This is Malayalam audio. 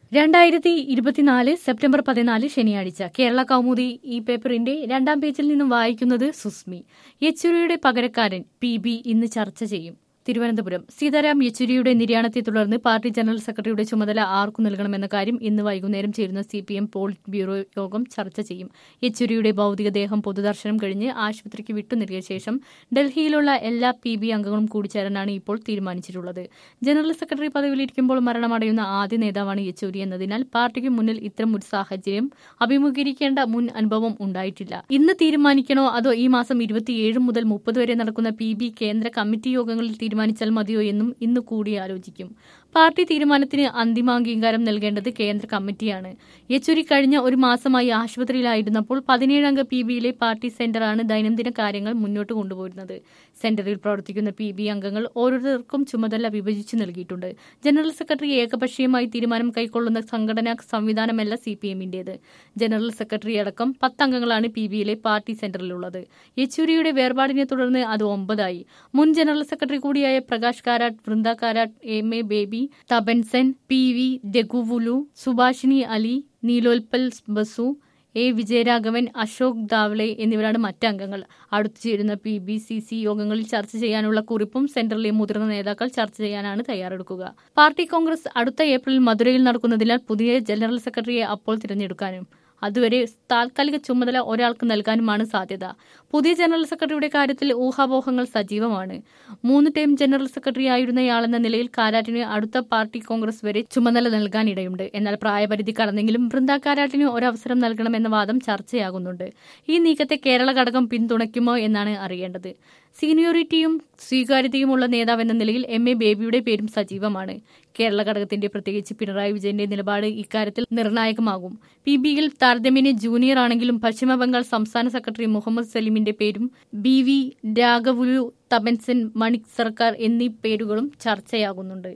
രണ്ടായിരത്തി ഇരുപത്തിനാല് സെപ്റ്റംബർ പതിനാല് ശനിയാഴ്ച കേരള കൗമുദി ഈ പേപ്പറിന്റെ രണ്ടാം പേജിൽ നിന്നും വായിക്കുന്നത് സുസ്മി യെച്ചൂരിയുടെ പകരക്കാരൻ പി ബി ഇന്ന് ചർച്ച ചെയ്യും തിരുവനന്തപുരം സീതാറാം യെച്ചൂരിയുടെ നിര്യാണത്തെ തുടർന്ന് പാർട്ടി ജനറൽ സെക്രട്ടറിയുടെ ചുമതല ആർക്കു നൽകണമെന്ന കാര്യം ഇന്ന് വൈകുന്നേരം ചേരുന്ന C P M politburo യോഗം ചർച്ച ചെയ്യും യെച്ചൂരിയുടെ ഭൗതികദേഹം പൊതുദർശനം കഴിഞ്ഞ് ആശുപത്രിക്ക് വിട്ടുനൽകിയ ശേഷം ഡൽഹിയിലുള്ള എല്ലാ പി ബി അംഗങ്ങളും കൂടിച്ചേരാനാണ് ഇപ്പോൾ തീരുമാനിച്ചിട്ടുള്ളത് ജനറൽ സെക്രട്ടറി പദവിയിലിരിക്കുമ്പോൾ മരണമടയുന്ന ആദ്യ നേതാവാണ് യെച്ചൂരി എന്നതിനാൽ പാർട്ടിക്ക് മുന്നിൽ ഇത്തരം ഒരു സാഹചര്യം അഭിമുഖീകരിക്കേണ്ട മുൻ അനുഭവം ഉണ്ടായിട്ടില്ല ഇന്ന് തീരുമാനിക്കണോ അതോ ഈ മാസം ഇരുപത്തിയേഴ് മുതൽ മുപ്പത് വരെ നടക്കുന്ന പി ബി കേന്ദ്ര കമ്മിറ്റി യോഗങ്ങളിൽ തീരുമാനിച്ചാൽ മതിയോ എന്നും ഇന്ന് കൂടി ആലോചിക്കും പാർട്ടി തീരുമാനത്തിന് അന്തിമാംഗീകാരം നൽകേണ്ടത് കേന്ദ്ര കമ്മിറ്റിയാണ് യെച്ചൂരി കഴിഞ്ഞ ഒരു മാസമായി ആശുപത്രിയിലായിരുന്നപ്പോൾ പതിനേഴംഗ പി ബിയിലെ പാർട്ടി സെന്ററാണ് ദൈനംദിന കാര്യങ്ങൾ മുന്നോട്ട് കൊണ്ടുപോരുന്നത് സെന്ററിൽ പ്രവർത്തിക്കുന്ന പി ബി അംഗങ്ങൾ ഓരോരുത്തർക്കും ചുമതല വിഭജിച്ചു നൽകിയിട്ടുണ്ട് ജനറൽ സെക്രട്ടറി ഏകപക്ഷീയമായി തീരുമാനം കൈക്കൊള്ളുന്ന സംഘടനാ സംവിധാനമല്ല സി പി എമ്മിന്റേത് ജനറൽ സെക്രട്ടറി അടക്കം പത്തംഗങ്ങളാണ് പി ബിയിലെ പാർട്ടി സെന്ററിലുള്ളത് യെച്ചൂരിയുടെ വേർപാടിനെ തുടർന്ന് അത് ഒമ്പതായി മുൻ ജനറൽ സെക്രട്ടറി കൂടിയായ Prakash Karat Brinda Karat M A Baby Tapan Sen P V രഘുവുലു സുഭാഷിണി അലി നീലോൽപൽ ബസു എ വിജയരാഘവൻ അശോക് ദാവ്ലെ എന്നിവരാണ് മറ്റ് അംഗങ്ങൾ അടുത്തു ചേരുന്ന പി ബി സി സി യോഗങ്ങളിൽ ചർച്ച ചെയ്യാനുള്ള കുറിപ്പും സെന്ററിലെ മുതിർന്ന നേതാക്കൾ ചർച്ച ചെയ്യാനാണ് തയ്യാറെടുക്കുക പാർട്ടി കോൺഗ്രസ് അടുത്ത ഏപ്രിൽ മധുരയിൽ നടക്കുന്നതിനാൽ പുതിയ ജനറൽ സെക്രട്ടറിയെ അപ്പോൾ തിരഞ്ഞെടുക്കാനും അതുവരെ താൽക്കാലിക ചുമതല ഒരാൾക്ക് നൽകാനുമാണ് സാധ്യത പുതിയ ജനറൽ സെക്രട്ടറിയുടെ കാര്യത്തിൽ ഊഹാപോഹങ്ങൾ സജീവമാണ് മൂന്ന് ടൈം ജനറൽ സെക്രട്ടറി ആയിരുന്നയാളെന്ന നിലയിൽ കാരാട്ടിന് അടുത്ത പാർട്ടി കോൺഗ്രസ് വരെ ചുമതല നൽകാനിടയുണ്ട് എന്നാൽ പ്രായപരിധി കടന്നെങ്കിലും വൃന്ദ കാരാട്ടിന് ഒരവസരം നൽകണമെന്ന വാദം ചർച്ചയാകുന്നുണ്ട് ഈ നീക്കത്തെ കേരള ഘടകം പിന്തുണയ്ക്കുമോ എന്നാണ് അറിയേണ്ടത് സീനിയോറിറ്റിയും സ്വീകാര്യതയുമുള്ള നേതാവെന്ന നിലയിൽ എം എ ബേബിയുടെ പേരും സജീവമാണ് കേരള ഘടകത്തിന്റെ പ്രത്യേകിച്ച് പിണറായി വിജയന്റെ നിലപാട് ഇക്കാര്യത്തിൽ നിർണായകമാകും പി ബിയിൽ താരതമ്യേന ജൂനിയർ ആണെങ്കിലും പശ്ചിമബംഗാൾ സംസ്ഥാന സെക്രട്ടറി മുഹമ്മദ് സലീമിന്റെ പേരും ബി വി രാഘവുലു തപൻസൻ മണിക് സർക്കാർ എന്നീ പേരുകളും ചർച്ചയാകുന്നുണ്ട്